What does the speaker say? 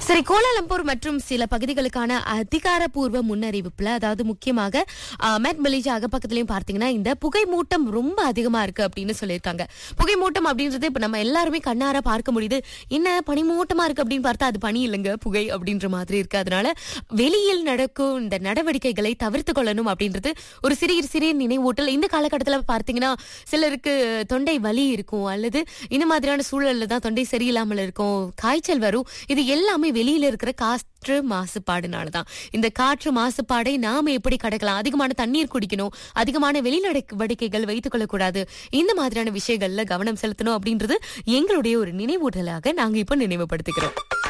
சரி கோலாலம்பூர் மற்றும் சில பகுதிகளுக்கான அதிகாரப்பூர்வ முன்னறிவிப்புல அதாவது முக்கியமாக அஹ், மேட் மலேசியா அகப்பக்கத்துலயும் பார்த்தீங்கன்னா இந்த புகை மூட்டம் ரொம்ப அதிகமா இருக்கு அப்படின்னு சொல்லியிருக்காங்க புகை மூட்டம் அப்படின்றது இப்ப நம்ம எல்லாருமே கண்ணார பார்க்க முடியுது என்ன பனிமூட்டமா இருக்கு அப்படின்னு பார்த்தா அது பனி இல்லைங்க புகை அப்படின்ற மாதிரி இருக்கு அதனால வெளியில் நடக்கும் இந்த நடவடிக்கைகளை தவிர்த்து கொள்ளணும் அப்படின்றது ஒரு சிறிய சிறிய நினைவூட்டல் இந்த காலகட்டத்துல பார்த்தீங்கன்னா சிலருக்கு தொண்டை வலி இருக்கும் அல்லது இந்த மாதிரியான சூழல்ல தான் தொண்டை சரியில்லாமல் இருக்கும் காய்ச்சல் வரும் இது எல்லாமே வெளியில இருக்கிற காற்று மாசுபாடுனாலதான் இந்த காற்று மாசுபாடை நாம எப்படி கடக்கலாம் அதிகமான தண்ணீர் குடிக்கணும் அதிகமான வெளிநடவடிக்கைகள் வைத்துக் கொள்ளக்கூடாது இந்த மாதிரியான விஷயங்கள்ல கவனம் செலுத்தணும் அப்படின்றது எங்களுடைய ஒரு நினைவூட்டலாக நாங்க இப்ப நினைவுபடுத்திக்கிறோம்